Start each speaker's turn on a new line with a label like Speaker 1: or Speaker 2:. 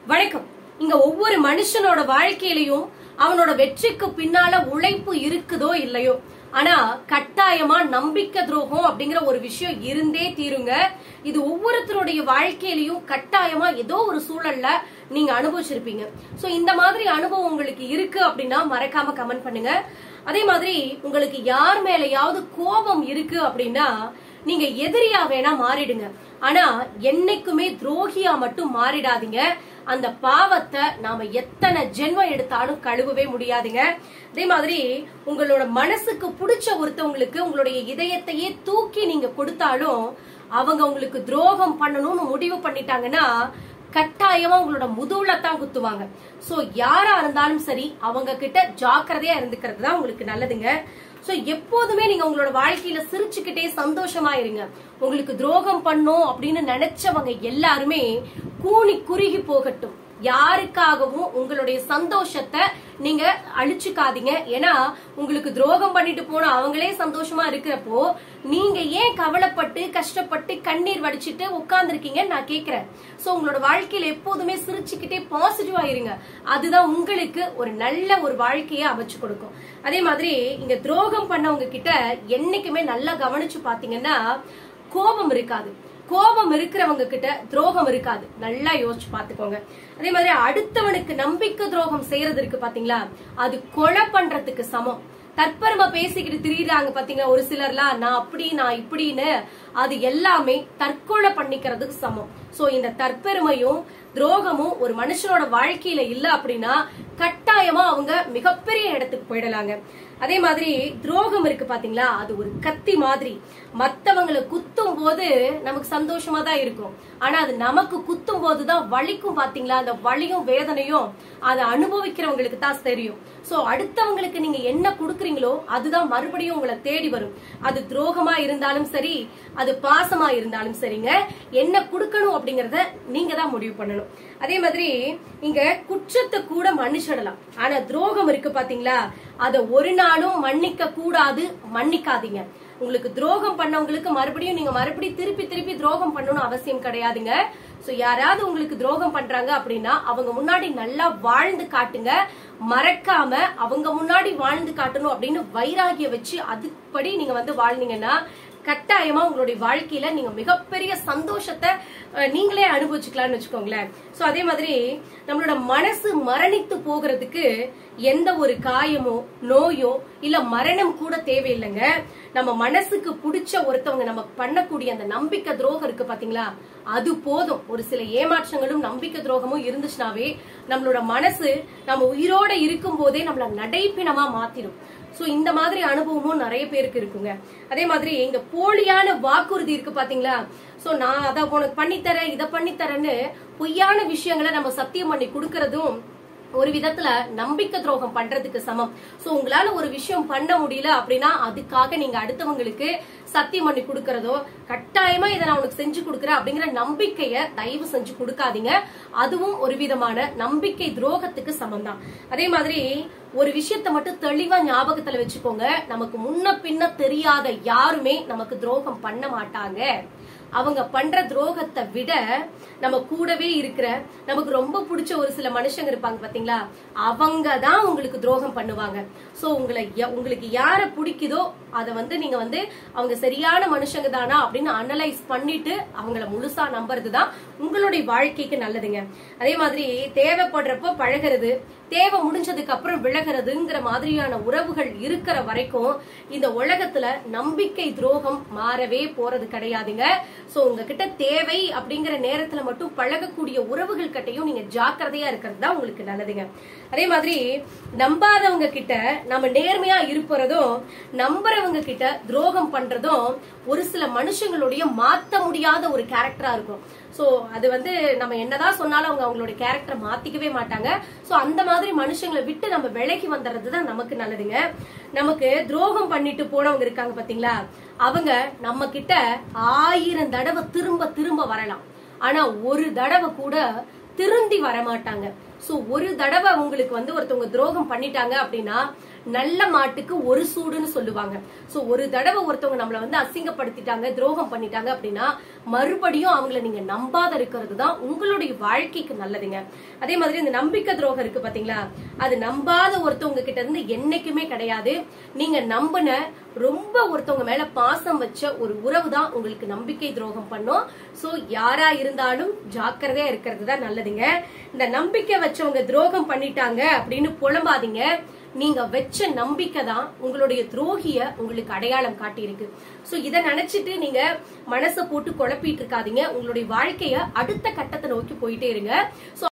Speaker 1: வணக்கம் இங்க ஒவ்வொரு மனுஷனோட வாழ்க்கையிலயும் அவனோட வெற்றிக்கு பின்னால உழைப்பு இருக்குதோ இல்லையோ ஆனா கட்டாயமா நம்பிக்கை துரோகம் அப்படிங்கிற ஒரு விஷயம் இருந்தே தீருங்க இது ஒவ்வொருத்தருடைய வாழ்க்கையிலயும் கட்டாயமா ஏதோ ஒரு சூழல்ல நீங்க அனுபவிச்சிருப்பீங்க சோ இந்த மாதிரி அனுபவம் உங்களுக்கு இருக்கு அப்படின்னா மறக்காம கமெண்ட் பண்ணுங்க அதே மாதிரி உங்களுக்கு யார் மேலயாவது கோபம் இருக்கு அப்படின்னா நீங்க எதிரியா வேணா மாறிடுங்க ஆனா என்னைக்குமே துரோகியா மட்டும் மாறிடாதீங்க அந்த பாவத்தை நாம எத்தனை ஜென்மம் எடுத்தாலும் கழுவவே முடியாதுங்க அதே மாதிரி உங்களோட மனசுக்கு பிடிச்ச ஒருத்தவங்களுக்கு உங்களுடைய இதயத்தையே தூக்கி நீங்க கொடுத்தாலும் அவங்க உங்களுக்கு துரோகம் பண்ணணும்னு முடிவு பண்ணிட்டாங்கன்னா கட்டாயமா உங்களோட முதுகுல தான் குத்துவாங்க சோ யாரா இருந்தாலும் சரி அவங்க கிட்ட ஜாக்கிரதையா இருந்துக்கிறது தான் உங்களுக்கு நல்லதுங்க சோ எப்போதுமே நீங்க உங்களோட வாழ்க்கையில சிரிச்சுக்கிட்டே சந்தோஷமா இருங்க உங்களுக்கு துரோகம் பண்ணும் அப்படின்னு நினைச்சவங்க எல்லாருமே கூனி குறுகி போகட்டும் யாருக்காகவும் உங்களுடைய சந்தோஷத்தை நீங்க அழிச்சுக்காதீங்க ஏன்னா உங்களுக்கு துரோகம் பண்ணிட்டு போன அவங்களே சந்தோஷமா இருக்கிறப்போ நீங்க ஏன் கவலைப்பட்டு கஷ்டப்பட்டு கண்ணீர் வடிச்சிட்டு உட்கார்ந்துருக்கீங்க நான் கேக்குறேன் சோ உங்களோட வாழ்க்கையில எப்போதுமே சிரிச்சுக்கிட்டே பாசிட்டிவா இருங்க அதுதான் உங்களுக்கு ஒரு நல்ல ஒரு வாழ்க்கையை அமைச்சு கொடுக்கும் அதே மாதிரி இங்க துரோகம் பண்ணவங்க கிட்ட என்னைக்குமே நல்லா கவனிச்சு பாத்தீங்கன்னா கோபம் இருக்காது கோபம் இருக்கிறவங்க கிட்ட துரோகம் இருக்காது நல்லா யோசிச்சு பாத்துக்கோங்க அதே மாதிரி அடுத்தவனுக்கு நம்பிக்கை துரோகம் செய்யறது இருக்கு பாத்தீங்களா அது கொலை பண்றதுக்கு சமம் தற்பெருமை பேசிக்கிட்டு திரியுறாங்க பாத்தீங்களா ஒரு சிலர்லாம் நான் அப்படி நான் இப்படின்னு அது எல்லாமே தற்கொலை பண்ணிக்கிறதுக்கு சமம் சோ இந்த தற்பெருமையும் துரோகமும் ஒரு மனுஷனோட வாழ்க்கையில இல்ல அப்படின்னா கட்டாயமா அவங்க மிகப்பெரிய இடத்துக்கு போயிடலாங்க அதே மாதிரி துரோகம் இருக்கு பாத்தீங்களா அது ஒரு கத்தி மாதிரி மத்தவங்களை குத்தும் போது நமக்கு சந்தோஷமா தான் இருக்கும் ஆனா அது நமக்கு குத்தும் போதுதான் வலிக்கும் பாத்தீங்களா அந்த வலியும் வேதனையும் அதை அனுபவிக்கிறவங்களுக்கு தான் தெரியும் சோ அடுத்தவங்களுக்கு நீங்க என்ன கொடுக்குறீங்களோ அதுதான் மறுபடியும் உங்களை தேடி வரும் அது துரோகமா இருந்தாலும் சரி அது பாசமா இருந்தாலும் சரிங்க என்ன கொடுக்கணும் அப்படிங்கறத நீங்க தான் முடிவு பண்ணணும் அதே மாதிரி இங்க குற்றத்தை கூட மன்னிச்சிடலாம் ஆனா துரோகம் இருக்கு பாத்தீங்களா அத ஒரு நாளும் மன்னிக்க கூடாது மன்னிக்காதீங்க உங்களுக்கு துரோகம் பண்ணவங்களுக்கு மறுபடியும் நீங்க மறுபடியும் திருப்பி திருப்பி துரோகம் பண்ணணும் அவசியம் கிடையாதுங்க சோ யாராவது உங்களுக்கு துரோகம் பண்றாங்க அப்படின்னா அவங்க முன்னாடி நல்லா வாழ்ந்து காட்டுங்க மறக்காம அவங்க முன்னாடி வாழ்ந்து காட்டணும் அப்படின்னு வைராகிய வச்சு அதுபடி நீங்க வந்து வாழ்ந்தீங்கன்னா கட்டாயமா உங்களுடைய வாழ்க்கையில நீங்க மிகப்பெரிய சந்தோஷத்தை அஹ், நீங்களே அனுபவிச்சுக்கலாம்னு வச்சுக்கோங்களேன் சோ அதே மாதிரி நம்மளோட மனசு மரணித்து போகிறதுக்கு எந்த ஒரு காயமோ நோயோ இல்ல மரணம் கூட தேவையில்லைங்க நம்ம மனசுக்கு பிடிச்ச ஒருத்தவங்க நம்ம பண்ணக்கூடிய அந்த நம்பிக்கை துரோகம் இருக்கு பாத்தீங்களா அது போதும் ஒரு சில ஏமாற்றங்களும் நம்பிக்கை துரோகமும் இருந்துச்சுனாவே நம்மளோட மனசு நம்ம உயிரோட இருக்கும் போதே நம்மள நடைப்பிணமா மாத்திடும் சோ இந்த மாதிரி அனுபவமும் நிறைய பேருக்கு இருக்குங்க அதே மாதிரி இந்த போலியான வாக்குறுதி இருக்கு பாத்தீங்களா சோ நான் அதை உனக்கு பண்ணித்தரேன் இதை பண்ணித்தரேன்னு பொய்யான விஷயங்களை நம்ம சத்தியம் பண்ணி கொடுக்கறதும் ஒரு விதத்துல நம்பிக்கை துரோகம் பண்றதுக்கு சமம் சோ உங்களால ஒரு விஷயம் பண்ண முடியல அப்படின்னா அதுக்காக நீங்க அடுத்தவங்களுக்கு சத்தியம் பண்ணி கொடுக்கறதோ கட்டாயமா இதை நான் உனக்கு செஞ்சு கொடுக்கறேன் அப்படிங்கிற நம்பிக்கைய தயவு செஞ்சு கொடுக்காதீங்க அதுவும் ஒரு விதமான நம்பிக்கை துரோகத்துக்கு சமம் தான் அதே மாதிரி ஒரு விஷயத்த மட்டும் தெளிவா ஞாபகத்துல வச்சுக்கோங்க நமக்கு முன்ன பின்ன தெரியாத யாருமே நமக்கு துரோகம் பண்ண மாட்டாங்க அவங்க பண்ற துரோகத்தை விட நம்ம கூடவே இருக்கிற நமக்கு ரொம்ப பிடிச்ச ஒரு சில மனுஷங்க இருப்பாங்க பாத்தீங்களா அவங்க தான் உங்களுக்கு துரோகம் பண்ணுவாங்க சோ உங்களை ய- உங்களுக்கு யார பிடிக்குதோ அத வந்து நீங்க வந்து அவங்க சரியான மனுஷங்க தானா அப்படின்னு அனலைஸ் பண்ணிட்டு அவங்கள முழுசா நம்புறது தான் உங்களுடைய வாழ்க்கைக்கு நல்லதுங்க அதே மாதிரி தேவைப்படுறப்போ பழகிறது தேவை முடிஞ்சதுக்கு அப்புறம் விலகிறதுங்கிற மாதிரியான உறவுகள் இருக்கிற வரைக்கும் இந்த உலகத்துல நம்பிக்கை துரோகம் மாறவே போறது கிடையாதுங்க சோ உங்ககிட்ட தேவை அப்படிங்கிற நேரத்துல மட்டும் பழகக்கூடிய உறவுகள் கிட்டயும் நீங்க ஜாக்கிரதையா இருக்கிறது தான் உங்களுக்கு நல்லதுங்க அதே மாதிரி நம்பாதவங்க கிட்ட நம்ம நேர்மையா இருப்பறதும் நம்புறவங்க கிட்ட துரோகம் பண்றதும் ஒரு சில மனுஷங்களுடைய மாத்த முடியாத ஒரு கேரக்டரா இருக்கும் சோ அது வந்து நம்ம என்னதான் சொன்னாலும் அவங்க அவங்களோட கேரக்டரை மாத்திக்கவே மாட்டாங்க சோ அந்த மாதிரி மனுஷங்களை விட்டு நம்ம விலகி வந்துடுறது தான் நமக்கு நல்லதுங்க நமக்கு துரோகம் பண்ணிட்டு போனவங்க இருக்காங்க பாத்தீங்களா அவங்க நம்ம கிட்ட ஆயிரம் தடவை திரும்ப திரும்ப வரலாம் ஆனா ஒரு தடவை கூட திருந்தி வரமாட்டாங்க சோ ஒரு தடவை உங்களுக்கு வந்து ஒருத்தவங்க துரோகம் பண்ணிட்டாங்க அப்படின்னா நல்ல மாட்டுக்கு ஒரு சூடுன்னு சொல்லுவாங்க சோ ஒரு தடவை ஒருத்தவங்க நம்மள வந்து அசிங்கப்படுத்திட்டாங்க துரோகம் பண்ணிட்டாங்க அப்படின்னா மறுபடியும் அவங்கள நீங்க நம்பாத இருக்கிறது தான் உங்களுடைய வாழ்க்கைக்கு நல்லதுங்க அதே மாதிரி இந்த நம்பிக்கை துரோகம் இருக்கு பாத்தீங்களா அது நம்பாத ஒருத்தவங்க கிட்ட இருந்து என்னைக்குமே கிடையாது நீங்க நம்பின ரொம்ப ஒருத்தவங்க மேல பாசம் வச்ச ஒரு உறவு தான் உங்களுக்கு நம்பிக்கை துரோகம் பண்ணும் சோ யாரா இருந்தாலும் ஜாக்கிரதையா இருக்கிறது தான் நல்லதுங்க இந்த நம்பிக்கை வச்சவங்க துரோகம் பண்ணிட்டாங்க அப்படின்னு புலம்பாதீங்க நீங்க வச்ச நம்பிக்கை தான் உங்களுடைய துரோகிய உங்களுக்கு அடையாளம் காட்டியிருக்கு சோ இத நினைச்சிட்டு நீங்க மனசை போட்டு குழப்பிட்டு இருக்காதீங்க உங்களுடைய வாழ்க்கைய அடுத்த கட்டத்தை நோக்கி போயிட்டே இருங்க சோ